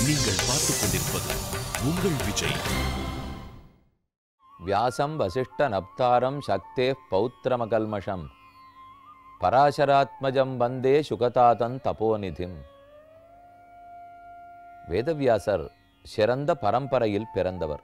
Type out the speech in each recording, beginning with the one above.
நீங்கள் பார்த்துக் கொண்டிருப்பது உங்கள் விஜய் వ్యాసం వసిష్ఠనప్తారం శక్తే పౌత్రమకల్మషం பராசராத்மஜம் வந்தே சுகதாதன் தபோநிதிம் வேதவியாசர் சிறந்த பரம்பரையில் பிறந்தவர்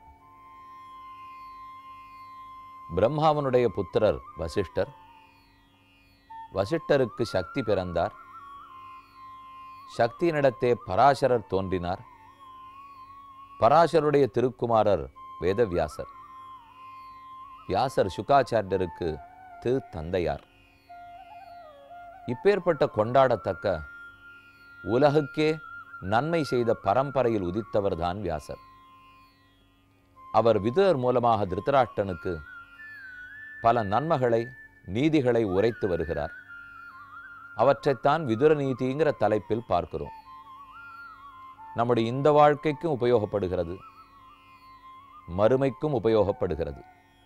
பிரம்மாவனுடைய புத்திரர் வசிஷ்டர் வசிஷ்டருக்கு சக்தி பிறந்தார் சக்தியினிடத்தே பராசரர் தோன்றினார் பராசருடைய திருக்குமாரர் வேதவியாசர் வியாசர் சுகாச்சாரியருக்கு திரு தந்தையார் இப்பேற்பட்ட கொண்டாடத்தக்க உலகுக்கே நன்மை செய்த பரம்பரையில் உதித்தவர்தான் வியாசர் அவர் விதுரர் மூலமாக திருதராஷ்டனுக்கு பல நன்மைகளை நீதிகளை உரைத்து வருகிறார் அவற்றைத்தான் விதுர நீதிங்கிற தலைப்பில் பார்க்கிறோம் நம்முடைய இந்த வாழ்க்கைக்கும் உபயோகப்படுகிறது மறுமைக்கும் உபயோகப்படுகிறது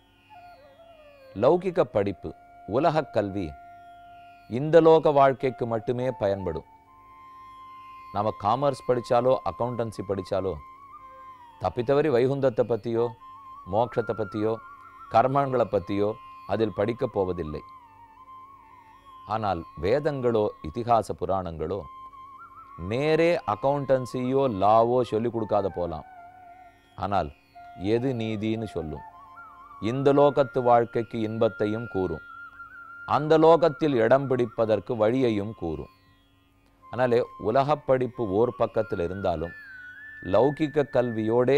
லௌகிக படிப்பு உலகக் கல்வி இந்த லோக வாழ்க்கைக்கு மட்டுமே பயன்படும் நம்ம காமர்ஸ் படித்தாலோ அக்கௌண்டன்சி படித்தாலோ தப்பித்தவரி வைகுந்தத்தை பற்றியோ மோட்சத்தை பற்றியோ கர்மங்களை பற்றியோ அதில் படிக்கப் போவதில்லை ஆனால் வேதங்களோ இதிகாச புராணங்களோ நேரே அக்கௌண்டன்சியோ லாவோ சொல்லிக் கொடுக்காத போலாம் ஆனால் எது நீதின்னு சொல்லும் இந்த லோகத்து வாழ்க்கைக்கு இன்பத்தையும் கூறும் அந்த லோகத்தில் இடம் பிடிப்பதற்கு வழியையும் கூறும் அதனாலே உலகப் படிப்பு ஓர் பக்கத்தில் இருந்தாலும் லௌகிக கல்வியோடே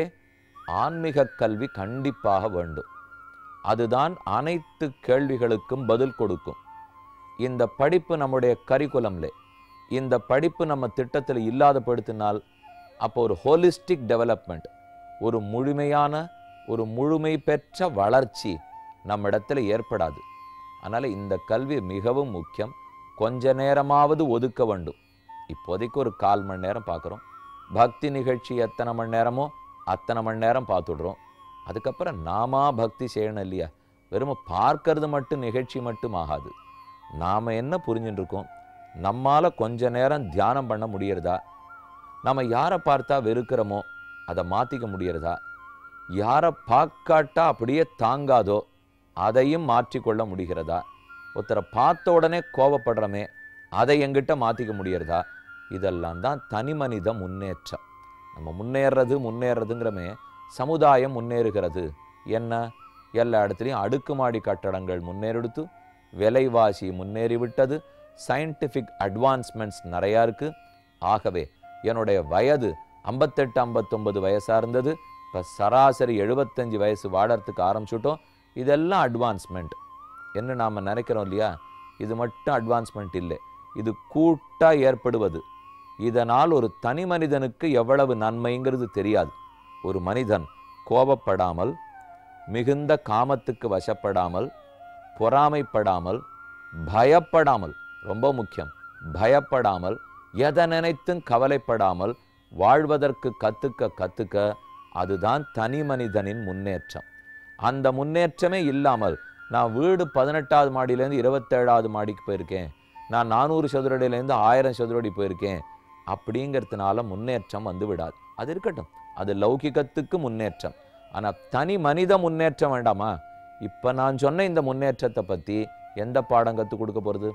ஆன்மீக கல்வி கண்டிப்பாக வேண்டும் அதுதான் அனைத்து கேள்விகளுக்கும் பதில் கொடுக்கும் இந்த படிப்பு நம்முடைய கரிக்குலம்ல இந்த படிப்பு நம்ம திட்டத்தில் இல்லாதப்படுத்தினால் அப்போ ஒரு ஹோலிஸ்டிக் டெவலப்மெண்ட் ஒரு முழுமையான ஒரு முழுமை பெற்ற வளர்ச்சி நம்மிடத்தில் ஏற்படாது அதனால் இந்த கல்வி மிகவும் முக்கியம் கொஞ்ச நேரமாவது ஒதுக்க வேண்டும் இப்போதைக்கு ஒரு கால் மணி நேரம் பார்க்குறோம் பக்தி நிகழ்ச்சி எத்தனை மணி நேரமோ அத்தனை மணி நேரம் பார்த்துடுறோம் அதுக்கப்புறம் நாமா பக்தி செய்யணும் இல்லையா வெறும் பார்க்கறது மட்டும் நிகழ்ச்சி மட்டும் ஆகாது நாம் என்ன புரிஞ்சுட்டு இருக்கோம் நம்மால் கொஞ்ச நேரம் தியானம் பண்ண முடியறதா நம்ம யாரை பார்த்தா வெறுக்கிறோமோ அதை மாற்றிக்க முடியறதா யாரை பார்க்காட்டா அப்படியே தாங்காதோ அதையும் மாற்றிக்கொள்ள முடிகிறதா ஒருத்தரை பார்த்த உடனே கோபப்படுறோமே அதை எங்கிட்ட மாற்றிக்க முடியறதா இதெல்லாம் தான் தனி மனித முன்னேற்றம் நம்ம முன்னேறது முன்னேறதுங்கிறமே சமுதாயம் முன்னேறுகிறது என்ன எல்லா இடத்துலையும் அடுக்குமாடி கட்டடங்கள் முன்னேறெடுத்து விலைவாசி முன்னேறிவிட்டது சயின்டிஃபிக் அட்வான்ஸ்மெண்ட்ஸ் நிறையா இருக்குது ஆகவே என்னுடைய வயது ஐம்பத்தெட்டு ஐம்பத்தொம்பது வயசாக இருந்தது இப்போ சராசரி எழுபத்தஞ்சு வயசு வாழறதுக்கு ஆரம்பிச்சுட்டோம் இதெல்லாம் அட்வான்ஸ்மெண்ட் என்ன நாம் நினைக்கிறோம் இல்லையா இது மட்டும் அட்வான்ஸ்மெண்ட் இல்லை இது கூட்டாக ஏற்படுவது இதனால் ஒரு தனி மனிதனுக்கு எவ்வளவு நன்மைங்கிறது தெரியாது ஒரு மனிதன் கோபப்படாமல் மிகுந்த காமத்துக்கு வசப்படாமல் பொறாமைப்படாமல் பயப்படாமல் ரொம்ப முக்கியம் பயப்படாமல் எதை நினைத்தும் கவலைப்படாமல் வாழ்வதற்கு கத்துக்க கத்துக்க அதுதான் தனி மனிதனின் முன்னேற்றம் அந்த முன்னேற்றமே இல்லாமல் நான் வீடு பதினெட்டாவது மாடியிலேருந்து இருபத்தேழாவது மாடிக்கு போயிருக்கேன் நான் நானூறு சதுரடியிலேருந்து ஆயிரம் சதுரடி போயிருக்கேன் அப்படிங்கிறதுனால முன்னேற்றம் வந்து விடாது அது இருக்கட்டும் அது லௌகிகத்துக்கு முன்னேற்றம் ஆனால் தனி மனித முன்னேற்றம் வேண்டாமா இப்போ நான் சொன்ன இந்த முன்னேற்றத்தை பற்றி எந்த பாடம் கற்றுக் கொடுக்க போகிறது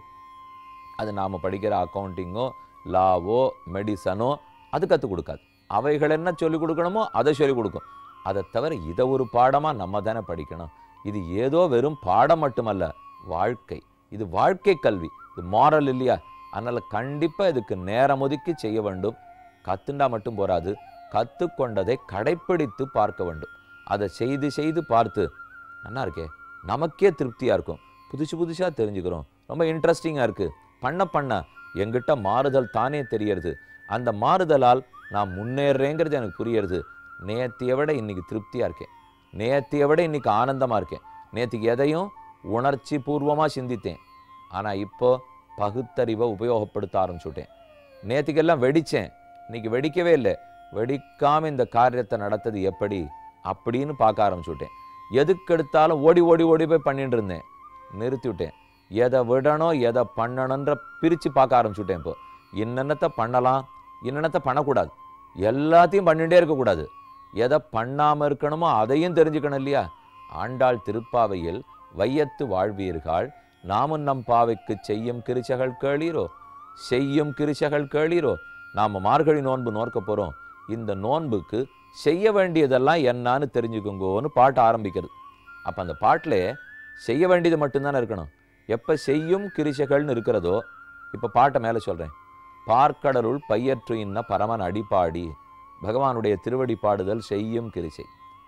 அது நாம் படிக்கிற அக்கௌண்டிங்கோ லாவோ மெடிசனோ அது கற்றுக் கொடுக்காது அவைகள் என்ன சொல்லிக் கொடுக்கணுமோ அதை சொல்லிக் கொடுக்கும் அதை தவிர இதை ஒரு பாடமாக நம்ம தானே படிக்கணும் இது ஏதோ வெறும் பாடம் மட்டுமல்ல வாழ்க்கை இது வாழ்க்கை கல்வி இது மாரல் இல்லையா அதனால் கண்டிப்பாக இதுக்கு நேரம் ஒதுக்கி செய்ய வேண்டும் கத்துண்டா மட்டும் போராது கற்றுக்கொண்டதை கடைப்பிடித்து பார்க்க வேண்டும் அதை செய்து செய்து பார்த்து நல்லா இருக்கே நமக்கே திருப்தியாக இருக்கும் புதுசு புதுசாக தெரிஞ்சுக்கிறோம் ரொம்ப இன்ட்ரெஸ்டிங்காக இருக்குது பண்ண பண்ண எங்கிட்ட மாறுதல் தானே தெரியறது அந்த மாறுதலால் நான் முன்னேறேங்கிறது எனக்கு புரியறது நேத்தியை விட இன்னைக்கு திருப்தியாக இருக்கேன் நேத்தியை விட இன்னைக்கு ஆனந்தமாக இருக்கேன் நேற்றுக்கு எதையும் உணர்ச்சி பூர்வமாக சிந்தித்தேன் ஆனால் இப்போ பகுத்தறிவை உபயோகப்படுத்த ஆரம்பிச்சுட்டேன் நேற்றுக்கெல்லாம் வெடித்தேன் இன்னைக்கு வெடிக்கவே இல்லை வெடிக்காமல் இந்த காரியத்தை நடத்தது எப்படி அப்படின்னு பார்க்க ஆரம்பிச்சுட்டேன் எதுக்கெடுத்தாலும் ஓடி ஓடி ஓடி போய் பண்ணிட்டு இருந்தேன் நிறுத்தி விட்டேன் எதை விடணும் எதை பண்ணணுன்ற பிரித்து பார்க்க ஆரம்பிச்சுட்டேன் இப்போ என்னென்னத்தை பண்ணலாம் என்னென்னத்தை பண்ணக்கூடாது எல்லாத்தையும் பண்ணிட்டே இருக்கக்கூடாது எதை பண்ணாமல் இருக்கணுமோ அதையும் தெரிஞ்சுக்கணும் இல்லையா ஆண்டாள் திருப்பாவையில் வையத்து வாழ்வீர்கள் நாமும் நம் பாவைக்கு செய்யும் கிரிச்சகள் கேளீரோ செய்யும் கிரிச்சகள் கேளீரோ நாம் மார்கழி நோன்பு நோக்க போகிறோம் இந்த நோன்புக்கு செய்ய வேண்டியதெல்லாம் என்னான்னு தெரிஞ்சுக்குங்கோன்னு பாட்டு ஆரம்பிக்கிறது அப்போ அந்த பாட்டில் செய்ய வேண்டியது மட்டும்தானே இருக்கணும் எப்போ செய்யும் கிரிசைகள்னு இருக்கிறதோ இப்போ பாட்டை மேலே சொல்கிறேன் பார்க்கடலுள் பையற்று இன்ன பரமன் அடிப்பாடி பகவானுடைய திருவடி பாடுதல் செய்யும் கிரிசை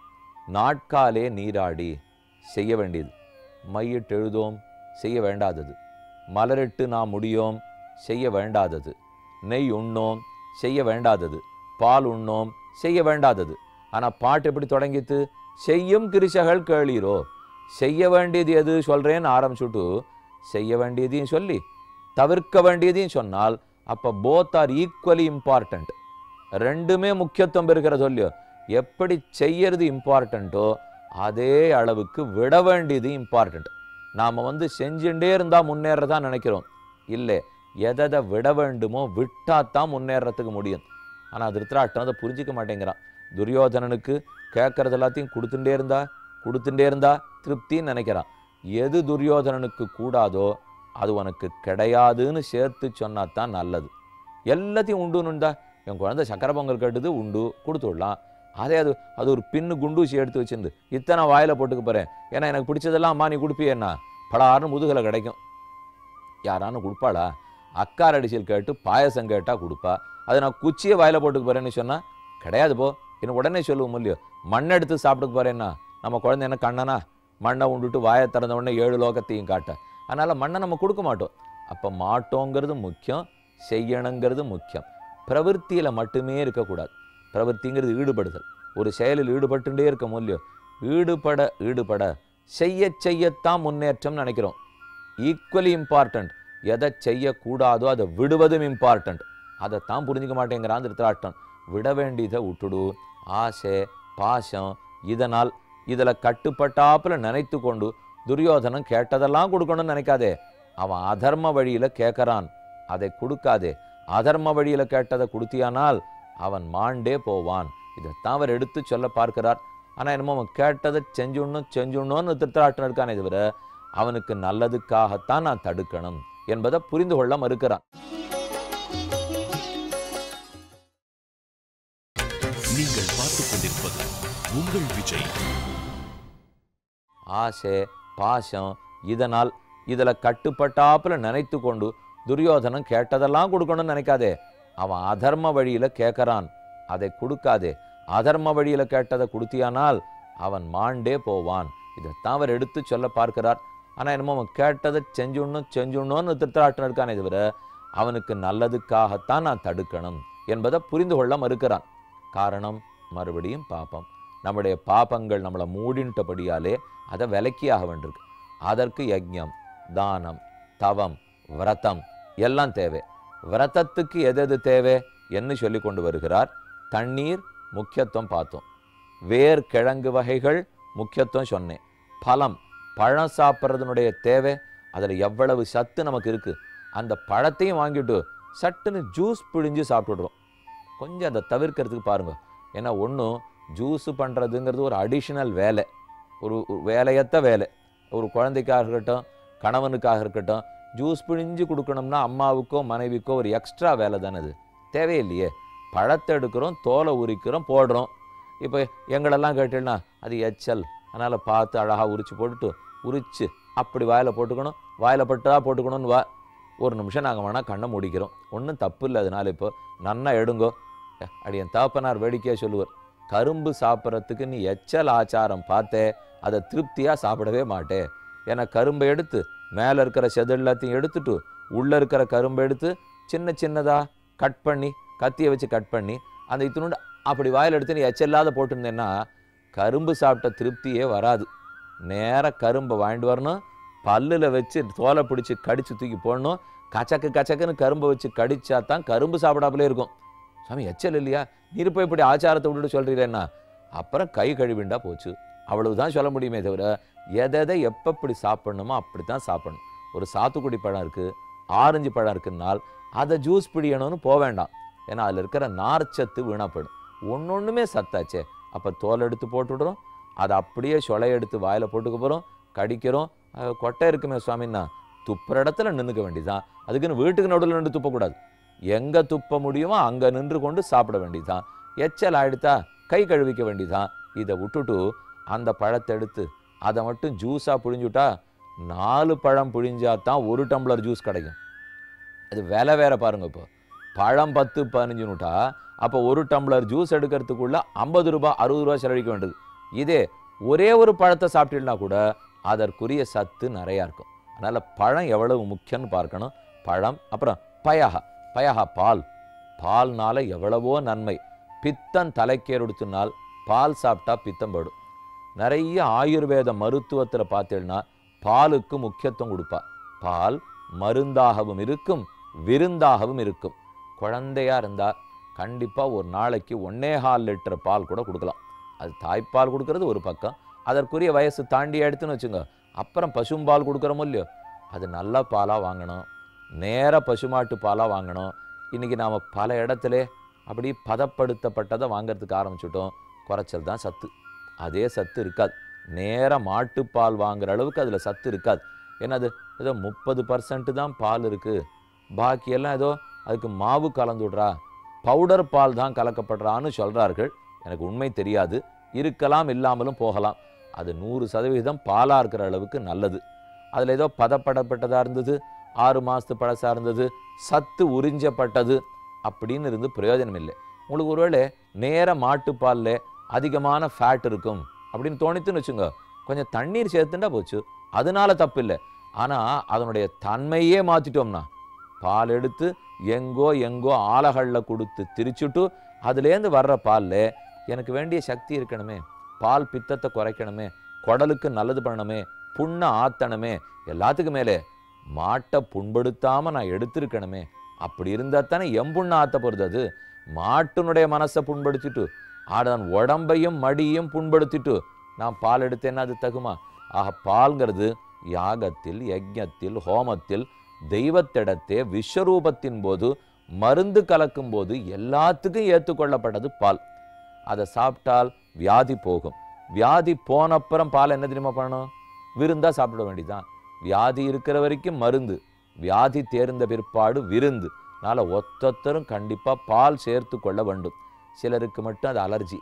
நாட்காலே நீராடி செய்ய வேண்டியது மையிட்டு எழுதோம் செய்ய வேண்டாதது மலரிட்டு நாம் முடியோம் செய்ய வேண்டாதது நெய் உண்ணோம் செய்ய வேண்டாதது பால் உண்ணோம் செய்ய வேண்டாதது ஆனால் பாட்டு எப்படி தொடங்கித்து செய்யும் கிரிசகள் கேளீரோ செய்ய வேண்டியது எது சொல்கிறேன்னு ஆரம்பிச்சுட்டு செய்ய வேண்டியதையும் சொல்லி தவிர்க்க வேண்டியதையும் சொன்னால் அப்போ போத் ஆர் ஈக்குவலி இம்பார்ட்டண்ட் ரெண்டுமே முக்கியத்துவம் பெறுகிறது இல்லையோ எப்படி செய்யறது இம்பார்ட்டண்ட்டோ அதே அளவுக்கு விட வேண்டியது இம்பார்ட்டண்ட் நாம் வந்து செஞ்சுட்டே இருந்தால் முன்னேறதா நினைக்கிறோம் இல்லை எதை விட வேண்டுமோ விட்டாத்தான் முன்னேறத்துக்கு முடியும் ஆனால் திருத்தராஷ்டிரம் அதை புரிஞ்சிக்க மாட்டேங்கிறான் துரியோதனனுக்கு கேட்கறது எல்லாத்தையும் கொடுத்துட்டே இருந்தா கொடுத்துட்டே இருந்தா திருப்தின்னு நினைக்கிறான் எது துரியோதனனுக்கு கூடாதோ அது உனக்கு கிடையாதுன்னு சேர்த்து சொன்னா தான் நல்லது எல்லாத்தையும் உண்டுன்னு என் குழந்தை சக்கரை பொங்கல் கேட்டது உண்டு கொடுத்து விடலாம் அதே அது அது ஒரு பின்னு குண்டூசி எடுத்து வச்சிருந்து இத்தனை வாயில போட்டுக்க போறேன் ஏன்னா எனக்கு பிடிச்சதெல்லாம் அம்மா நீ கொடுப்பியேன்னா படாருன்னு முதுகலை கிடைக்கும் யாரானு கொடுப்பாளா அக்கார் அடிச்சல் கேட்டு பாயசம் கேட்டா கொடுப்பா அதை நான் குச்சியை வாயில போட்டுக்க போறேன்னு சொன்னா கிடையாது போ இன்னும் உடனே சொல்லுவோம் இல்லையோ மண் எடுத்து சாப்பிட்டுக்க போறேன்னா நம்ம குழந்தை என்ன கண்ணனா மண்ணை உண்டுட்டு வாயை திறந்த உடனே ஏழு லோகத்தையும் காட்ட அதனால மண்ணை நம்ம கொடுக்க மாட்டோம் அப்போ மாட்டோங்கிறது முக்கியம் செய்யணுங்கிறது முக்கியம் பிரவൃத்தியில மட்டுமே இருக்கக்கூடாது பிரவൃத்திங்கிறது ஈடுபடுதல் ஒரு செயலில் ஈடுபட்டுட்டே இருக்க முடியும் ஈடுபட ஈடுபட செய்ய செய்யத்தான் முன்னேற்றம் நினைக்கிறோம் ஈக்குவலி இம்பார்ட்டண்ட் எதை செய்யக்கூடாதோ அதை விடுவதும் இம்பார்ட்டண்ட் அதைத்தான் புரிஞ்சுக்க மாட்டேங்கிறான் திருத்தராட்டம் விட வேண்டியதை விட்டுடு ஆசை பாசம் இதனால் இதில் கட்டுப்பட்டாப்புல நினைத்து கொண்டு துரியோதனன் கேட்டதெல்லாம் கொடுக்கணும்னு நினைக்காதே அவன் அதர்ம வழியில கேட்கறான் அதை கொடுக்காதே அதர்ம வழியில கேட்டதை கொடுத்தியானால் அவன் மாண்டே போவான் இதைத்தான் அவர் எடுத்து சொல்ல பார்க்கிறார் ஆனா என்னமோ அவன் கேட்டதை செஞ்சுடணும் செஞ்சுடணும்னு திருத்தராட்டம் இருக்கானே தவிர அவனுக்கு நல்லதுக்காகத்தான் நான் தடுக்கணும் என்பதை புரிந்து கொள்ள மறுக்கிறான் நீங்கள் பார்த்துக் கொண்டிருப்பது உங்கள் விஜய் ஆசை பாசம் இதனால் இதில் கட்டுப்பட்டாப்புல நினைத்து கொண்டு துரியோதனன் கேட்டதெல்லாம் கொடுக்கணும்னு நினைக்காதே அவன் அதர்ம வழியில கேட்கறான் அதை கொடுக்காதே அதர்ம வழியில கேட்டதை கொடுத்தியானால் அவன் மாண்டே போவான் இதைத்தான் அவர் எடுத்து சொல்ல பார்க்கிறார் ஆனா என்னமோ அவன் கேட்டதை செஞ்சுடணும் செஞ்சுடணும்னு திருத்தராட்டம் இருக்கானே தவிர அவனுக்கு நல்லதுக்காகத்தான் நான் தடுக்கணும் என்பதை புரிந்து கொள்ள மறுக்கிறான் காரணம் மறுபடியும் பாப்பம் நம்முடைய பாபங்கள் நம்மளை மூடின்ட்டபடியாலே அதை விலக்கியாக வேண்டியிருக்கு அதற்கு யஜ்ஞம் தானம் தவம் விரதம் எல்லாம் தேவை விரதத்துக்கு எது எது தேவை என்று சொல்லி கொண்டு வருகிறார் தண்ணீர் முக்கியத்துவம் பார்த்தோம் வேர் கிழங்கு வகைகள் முக்கியத்துவம் சொன்னேன் பழம் பழம் சாப்பிட்றதுனுடைய தேவை அதில் எவ்வளவு சத்து நமக்கு இருக்கு அந்த பழத்தையும் வாங்கிட்டு சட்டுன்னு ஜூஸ் பிழிஞ்சு சாப்பிட்டுடுறோம் கொஞ்சம் அதை தவிர்க்கிறதுக்கு பாருங்க ஏன்னா ஒன்றும் ஜூஸ் பண்ணுறதுங்கிறது ஒரு அடிஷனல் வேலை ஒரு ஒரு வேலையத்த வேலை ஒரு குழந்தைக்காக இருக்கட்டும் கணவனுக்காக இருக்கட்டும் ஜூஸ் பிழிஞ்சு கொடுக்கணும்னா அம்மாவுக்கோ மனைவிக்கோ ஒரு எக்ஸ்ட்ரா வேலை தானே அது தேவையில்லையே பழத்தை எடுக்கிறோம் தோலை உரிக்கிறோம் போடுறோம் இப்போ எங்களெல்லாம் கேட்டீங்கன்னா அது எச்சல் அதனால் பார்த்து அழகாக உரிச்சு போட்டுட்டு உரிச்சு அப்படி வாயில் போட்டுக்கணும் வாயில் பட்டா போட்டுக்கணும்னு வா ஒரு நிமிஷம் நாங்கள் வேணால் கண்ணை மூடிக்கிறோம் ஒன்றும் தப்பு இல்லை அதனால இப்போ நன்னா எடுங்கோ அடி என் தாப்பனார் வேடிக்கையாக சொல்லுவார் கரும்பு சாப்பிட்றதுக்கு நீ எச்சல் ஆச்சாரம் பார்த்தே அதை திருப்தியாக சாப்பிடவே மாட்டே ஏன்னா கரும்பை எடுத்து மேலே இருக்கிற செது எல்லாத்தையும் எடுத்துட்டு உள்ளே இருக்கிற கரும்பை எடுத்து சின்ன சின்னதாக கட் பண்ணி கத்தியை வச்சு கட் பண்ணி அந்த இத்தினுண்டு அப்படி வாயில் எடுத்து நீ எச்சல்லாத போட்டிருந்தேன்னா கரும்பு சாப்பிட்ட திருப்தியே வராது நேராக கரும்பை வாங்கிட்டு வரணும் பல்லில் வச்சு தோலை பிடிச்சி கடிச்சு தூக்கி போடணும் கச்சக்கு கச்சக்குன்னு கரும்பை வச்சு கடிச்சா தான் கரும்பு சாப்பிடாமலே இருக்கும் சாமி எச்சல் இல்லையா நீர் போய் இப்படி ஆச்சாரத்தை விட்டுட்டு சொல்றீங்களேன்னா அப்புறம் கை கழுவிண்டா போச்சு அவ்வளவுதான் சொல்ல முடியுமே தவிர எதை எப்போ இப்படி சாப்பிடணுமோ அப்படி தான் சாப்பிடணும் ஒரு சாத்துக்குடி பழம் இருக்குது ஆரஞ்சு பழம் இருக்குன்னால் அதை ஜூஸ் பிடியணும்னு போக வேண்டாம் ஏன்னா அதில் இருக்கிற நார்ச்சத்து வீணாப்படும் ஒன்று ஒன்றுமே சத்தாச்சே அப்போ தோல் எடுத்து போட்டுவிடுறோம் அதை அப்படியே சொலை எடுத்து வாயில் போட்டுக்க போகிறோம் கடிக்கிறோம் அஹ், கொட்டை இருக்குமே சுவாமின்னா துப்புற இடத்துல நின்றுக்க வேண்டியதுதான் அதுக்குன்னு வீட்டுக்கு நடுவில் நின்று துப்பக்கூடாது எங்கே துப்ப முடியுமோ அங்கே நின்று கொண்டு சாப்பிட வேண்டியதுதான் எச்சல் ஆயிடுத்தா கை கழுவிக்க வேண்டியதுதான் இதை விட்டுட்டு அந்த பழத்தை எடுத்து அதை மட்டும் ஜூஸாக புழிஞ்சுட்டா நாலு பழம் புழிஞ்சா தான் ஒரு டம்ளர் ஜூஸ் கிடைக்கும் அது விலை வேற பாருங்க இப்போ பழம் பத்து பதினஞ்சுனுட்டா அப்போ ஒரு டம்ளர் ஜூஸ் எடுக்கிறதுக்குள்ள ஐம்பது ரூபாய் அறுபது ரூபாய் செலவழிக்க வேண்டியது இதே ஒரே ஒரு பழத்தை சாப்பிட்டீங்கன்னா கூட அதற்குரிய சத்து நிறையா இருக்கும் அதனால் பழம் எவ்வளவு முக்கியம்னு பார்க்கணும் பழம் அப்புறம் பயகா பயகா பால் பால்னால எவ்வளவோ நன்மை பித்தம் தலைக்கேறுடுத்துனால் பால் சாப்பிட்டா பித்தம் படும் நிறைய ஆயுர்வேத மருத்துவத்தில் பார்த்தீங்கன்னா பாலுக்கு முக்கியத்துவம் கொடுப்பா பால் மருந்தாகவும் இருக்கும் விருந்தாகவும் இருக்கும் குழந்தையா இருந்தா கண்டிப்பா ஒரு நாளைக்கு ஒன்னே கால் லிட்டர் பால் கூட கொடுக்கலாம் அது தாய்ப்பால் கொடுக்கறது ஒரு பக்கம் அதற்குரிய வயசு தாண்டி எடுத்துன்னு வச்சுங்க அப்புறம் பசும்பால் கொடுக்குறோமோ இல்லையோ அது நல்ல பாலாக வாங்கணும் நேர பசுமாட்டு பாலாக வாங்கணும் இன்றைக்கி நாம் பல இடத்துல அப்படி பதப்படுத்தப்பட்டதை வாங்குறதுக்கு ஆரம்பிச்சிட்டோம் குறைச்சல் தான் சத்து அதே சத்து இருக்காது நேர மாட்டுப்பால் வாங்குற அளவுக்கு அதில் சத்து இருக்காது ஏன்னா அது ஏதோ முப்பது பர்சன்ட் தான் பால் இருக்குது பாக்கியெல்லாம் ஏதோ அதுக்கு மாவு கலந்து விட்றா பவுடர் பால் தான் கலக்கப்படுறான்னு சொல்கிறார்கள் எனக்கு உண்மை தெரியாது இருக்கலாம் இல்லாமலும் போகலாம் அது நூறு சதவீதம் பாலாக இருக்கிற அளவுக்கு நல்லது அதில் ஏதோ பதப்படப்பட்டதாக இருந்தது ஆறு மாதத்து பழசாக இருந்தது சத்து உறிஞ்சப்பட்டது அப்படின்னு இருந்து பிரயோஜனம் இல்லை உங்களுக்கு ஒருவேளை நேர மாட்டுப்பாலில் அதிகமான ஃபேட் இருக்கும் அப்படின்னு தோணித்துன்னு வச்சுங்க கொஞ்சம் தண்ணீர் சேர்த்துட்டா போச்சு அதனால தப்பு இல்லை ஆனால் அதனுடைய தன்மையே மாற்றிட்டோம்னா பால் எடுத்து எங்கோ எங்கோ ஆலகளில் கொடுத்து திரிச்சுட்டு அதுலேருந்து வர்ற பாலில் எனக்கு வேண்டிய சக்தி இருக்கணுமே பால் பித்தத்தை குறைக்கணுமே குடலுக்கு நல்லது பண்ணணுமே புண்ணை ஆத்தணுமே எல்லாத்துக்கும் மேலே மாட்டை புண்படுத்தாமல் நான் எடுத்திருக்கணுமே அப்படி இருந்தால் தானே எம்புண்ணை ஆத்த போகிறது அது மாட்டினுடைய மனசை புண்படுத்திட்டு அதன் உடம்பையும் மடியும் புண்படுத்திட்டு நான் பால் எடுத்தேன்னா அது தகுமா ஆக பால்ங்கிறது யாகத்தில் யஜ்ஞத்தில் ஹோமத்தில் தெய்வத்திடத்தே விஸ்வரூபத்தின் போது மருந்து கலக்கும் போது எல்லாத்துக்கும் ஏற்றுக்கொள்ளப்பட்டது பால் அதை சாப்பிட்டால் வியாதி போகும் வியாதி போனப்புறம் பால் என்ன தெரியுமா பண்ணணும் விருந்தா சாப்பிட வேண்டியதுதான் வியாதி இருக்கிற வரைக்கும் மருந்து வியாதி தேர்ந்த பிற்பாடு விருந்து அதனால் ஒத்தொத்தரும் கண்டிப்பாக பால் சேர்த்து கொள்ள வேண்டும் சிலருக்கு மட்டும் அது அலர்ஜி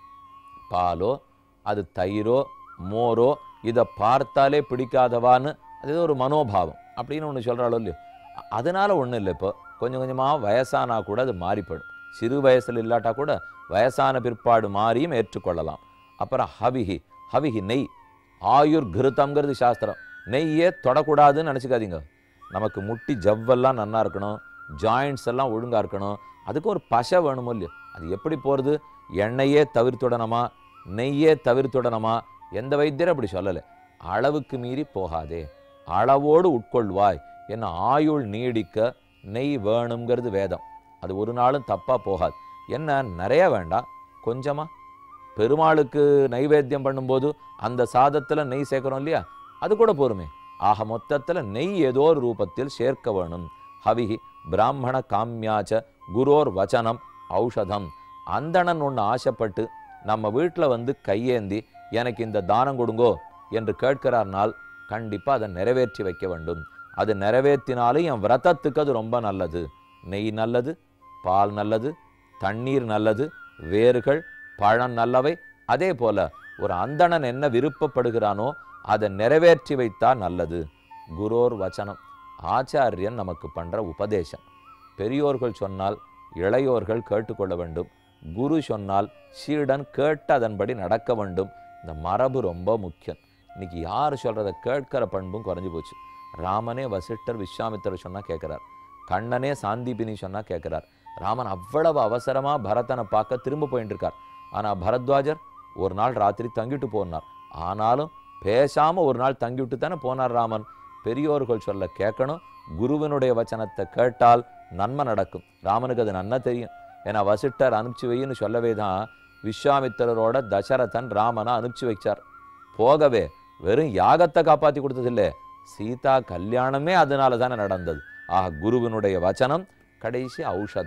பாலோ அது தயிரோ மோரோ இதை பார்த்தாலே பிடிக்காதவான்னு அது ஏதோ ஒரு மனோபாவம் அப்படின்னு ஒன்று சொல்கிறாளோ இல்லையோ அ- அதனால ஒன்றும் இல்லை இப்போ கொஞ்சம் கொஞ்சமாக வயசானா கூட அது மாறிப்படும் சிறு வயசில் இல்லாட்டா கூட வயசான பிற்பாடு மாறியும் ஏற்றுக்கொள்ளலாம் அப்புறம் ஹவிஹி ஹவிஹி நெய் ஆயுர் கிருத்தம்ங்கிறது சாஸ்திரம் நெய்யே தொடக்கூடாதுன்னு நினச்சிக்காதீங்க நமக்கு முட்டி ஜவ்வெல்லாம் நன்னா இருக்கணும் ஜாயிண்ட்ஸ் எல்லாம் ஒழுங்காக இருக்கணும் அதுக்கு ஒரு பசை வேணுமோ இல்லையோ அது எப்படி போகிறது எண்ணெயே தவிர்த்துடணுமா நெய்யே தவிர்த்துடணுமா எந்த வைத்தியரும் அப்படி சொல்லலை அளவுக்கு மீறி போகாதே அளவோடு உட்கொள்வாய் என்ன ஆயுள் நீடிக்க நெய் வேணுங்கிறது வேதம் அது ஒரு நாளும் தப்பாக போகாது என்ன நிறைய வேண்டாம் கொஞ்சமா பெருமாளுக்கு நைவேத்தியம் பண்ணும்போது அந்த சாதத்தில் நெய் சேர்க்குறோம் இல்லையா அது கூட போருமே ஆக மொத்தத்தில் நெய் ஏதோ ஒரு ரூபத்தில் சேர்க்க வேணும் ஹவிஹி பிராமண காமியாச்ச குரோர் வச்சனம் ஔஷதம் அந்தணன் ஒன்று ஆசைப்பட்டு நம்ம வீட்டில் வந்து கையேந்தி எனக்கு இந்த தானம் கொடுங்கோ என்று கேட்கிறார்னால் கண்டிப்பாக அதை நிறைவேற்றி வைக்க வேண்டும் அது நிறைவேற்றினாலும் என் விரதத்துக்கு அது ரொம்ப நல்லது நெய் நல்லது பால் நல்லது தண்ணீர் நல்லது வேர்கள் பழம் நல்லவை அதே போல ஒரு அந்தணன் என்ன விருப்பப்படுகிறானோ அதை நிறைவேற்றி வைத்தா நல்லது குரோர் வச்சனம் ஆச்சாரியன் நமக்கு பண்ற உபதேசம் பெரியோர்கள் சொன்னால் இளையோர்கள் கேட்டுக்கொள்ள வேண்டும் குரு சொன்னால் சீடன் கேட்டு அதன்படி நடக்க வேண்டும் இந்த மரபு ரொம்ப முக்கியம் இன்னைக்கு யார் சொல்றதை கேட்கிற பண்பும் குறைஞ்சு போச்சு ராமனே வசிஷ்டர் விஸ்வாமித்திரர் சொன்னா கேட்கிறார் கண்ணனே சாந்திபினி சொன்னா கேட்கிறார் ராமன் அவ்வளவு அவசரமா பரதனை பார்க்க திரும்ப போயிட்டு இருக்கார் ஆனா பரத்வாஜர் ஒரு நாள் ராத்திரி தங்கிட்டு போனார் ஆனாலும் பேசாம ஒரு நாள் தங்கிவிட்டு தானே போனார் ராமன் பெரியோர்கள் சொல்ல கேட்கணும் குருவினுடைய வச்சனத்தை கேட்டால் நன்மை நடக்கும் ராமனுக்கு அது நன்னா தெரியும் ஏன்னா வசிட்டர் அனுப்பிச்சு வைன்னு சொல்லவே தான் விஸ்வாமித்திரரோட தசரதன் ராமனை அனுப்பிச்சு வச்சார் போகவே வெறும் யாகத்தை காப்பாற்றி கொடுத்ததில்ல சீதா கல்யாணமே அதனால தானே நடந்தது ஆக குருவினுடைய வச்சனம் கடைசி ஔஷதம்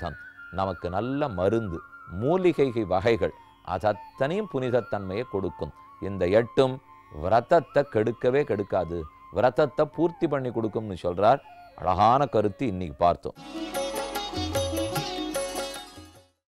நமக்கு நல்ல மருந்து மூலிகை வகைகள் அது அத்தனையும் புனிதத்தன்மையை கொடுக்கும் இந்த எட்டும் விரதத்தை கெடுக்கவே கெடுக்காது விரதத்தை பூர்த்தி பண்ணி கொடுக்கும்னு சொல்றார் அழகான கருத்து இன்னைக்கு பார்த்தோம்